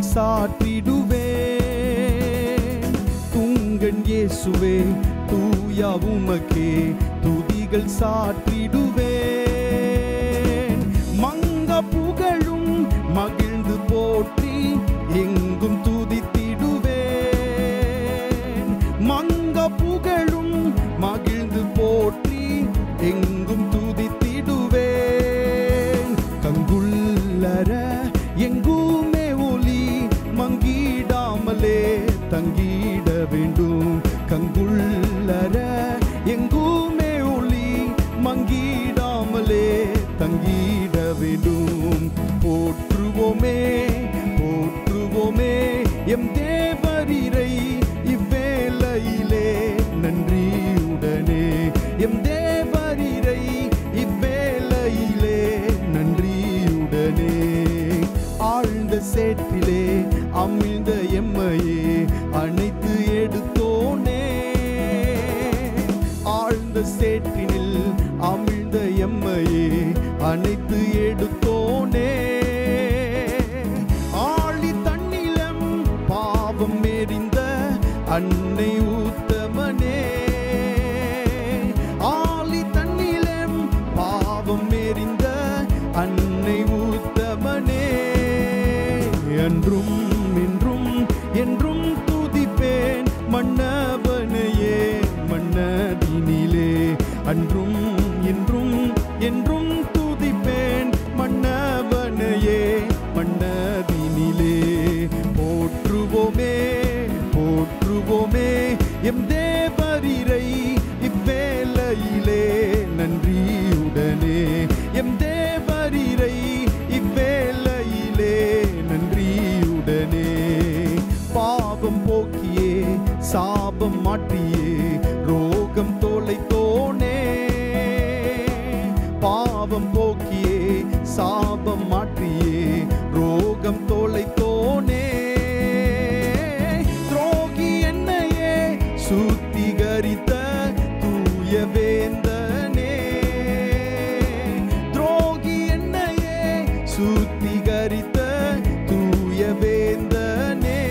சாற்றிடுவேன் துங்கன் இயேசுவே தூயா உமக்கே துதிகள் சாற்றிடுவேன் மங்க புகழும் மகிழ்ந்து போற்றி எங்கும் துதித்திடுவேன் மங்க புகழும் மகிழ்ந்து போற்றி எங்கும் துதித்திடுவேன் கங்குள்ளர எங்குமே ஒளி மங்கிடாமலே தங்கிட வேண்டும் கங்குள்ளர எங்குமே ஒளி மங்கிடாமலே தங்கிட வேண்டும் போற்றுவோமே போற்றுவோமே எம் தேவரீரை இவ்வேளையிலே நன்றியுடனே எம் தேவரீரை இவ்வேளையிலே நன்றியுடனே ஆழ்ந்த சேற்றிலே அமிழ்ந்த எம்மையே அணைத்து எடுத்தோனே ஆழ்ந்த சேற்றினில் அமிழ்ந்த எம்மையே அணைத்து எடுத்தோனே ஆழி தன்னிலம் பாவம் எறிந்த அன்னை உத்தமனே ஆழி தன்னிலம் பாவம் எறிந்த அன்னை உத்தமனே என்றும் என்றும் என்றும் துதிப்பேன் மன்னவனையே மன்னதினிலே அன்றும் என்றும் என்றும் துதிப்பேன் மன்னவனையே மன்னதினிலே போற்றுவோமே போற்றுவோமே எம் தேவரீரை இவ்வேளையிலே நன்றியுடனே எம் தேவரீரை இவ்வேளையிலே நன்றியுடனே பாவம் போக்கியே சாபம் மாற்றியே ரோகம் தோலைத்தோனே பாவம் போக்கியே சாபம் மாற்றியே ரோகம் தோலைத்தோனே துரோகி என்னையே சுத்திகரித்த தூய வேந்தனே துரோகி என்னையே சுத்திகரித்த தூய வேந்தனே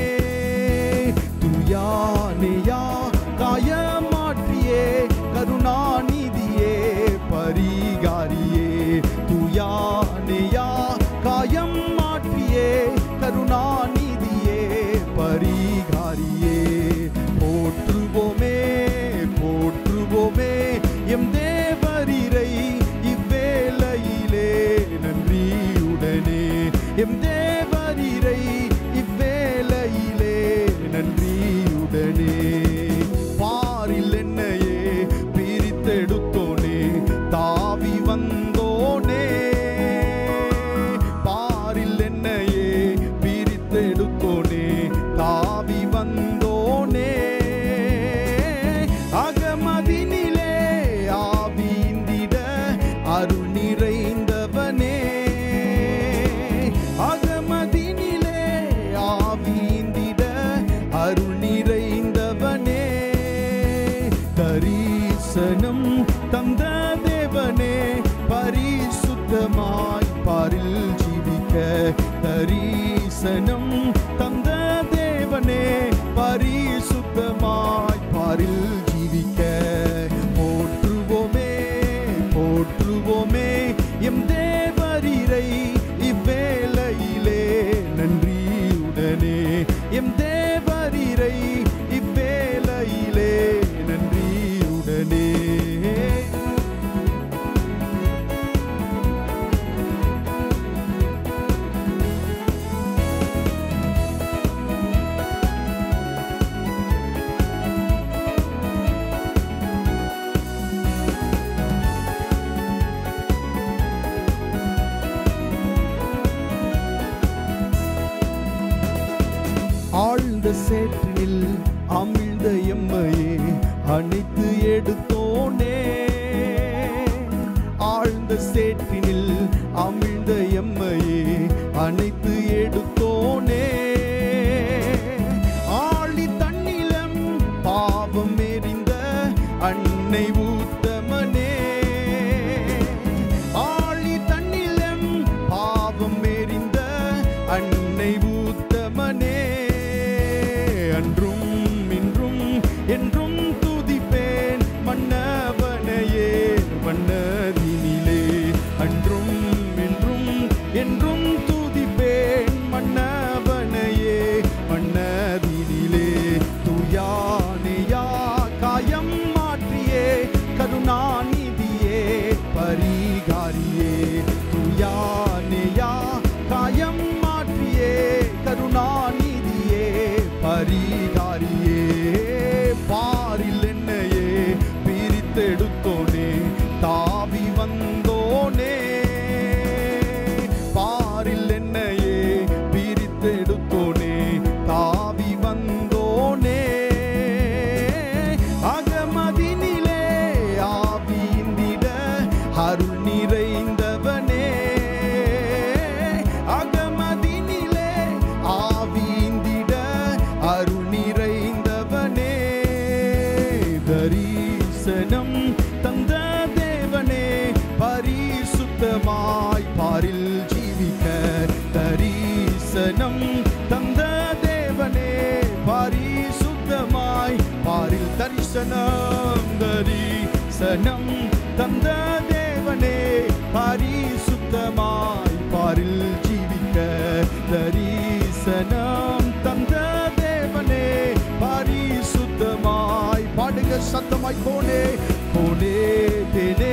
துயானையா காயமாற்றியே கருணாநிதியே பரிகாரியே துயானையா காயம் மாற்றியே கருணாநிதியே பரிகாரியே போற்றுவோமே போற்றுவோமே எம் தேவரீரை இவ்வேளையிலே நன்றியுடனே எம் தேவரீரை இவ்வேளையிலே நன்றியுடனே பாரில் என்னையே பிரித்தெடுத்தோனே தாவி வந்தோனே பாரில் என்னையே பிரித்தெடுத்தோனே தாவி வந்தோனே அகமதினிலே ஆவிந்திட அருள் நிறைந்தவனே அகமதினிலே ஆவிந்திட அருள் நிறைந்தவனே தரிசனம் தந்த தேவனே பரிசுத்தமாய் பாரில் ஜீவிக்க தரிசனம் தந்த தேவனே பரிசுத்தமாய் பாரில் ஜீவிக்க போற்றுவோமே போற்றுவோமே எம் தேவரீரை இவ்வேளையிலே நன்றியுடனே எம் தேவரீரை இவ்வேளையிலே நன்றியுடனே ஆழ்ந்த சேற்றில் அமிழ்ந்த எம்மையே அணைத்து எடுத்தோனே ஆழ்ந்த சேற்றினில் அமிழ்ந்த எம்மையே அணைத்து எடுத்தோனே ஆழி தன்னிலம் பாவம் எறிந்த அன்னை ஊத்தமனே ஆழி தன்னிலம் பாவம் எறிந்த அன்னை ஊத்தமனே அருள் நிறைந்தவனே அகமதினிலே ஆவிந்திட அருள் நிறைந்தவனே தரிசனம் தந்த தேவனே பரிசுத்தமாய் பாரில் ஜீவிக்க தரிசனம் தந்த தேவனே பரிசுத்தமாய் பாரில் தரிசனம் தரிசனம் தந்த தேவனே பரிசுத்தமாய் பாரில் ஜீவிக்க தரிசனம் தந்த தேவனே பரிசுத்தமாய் பாடுங்க சத்தமாய் போனே போனே தேனே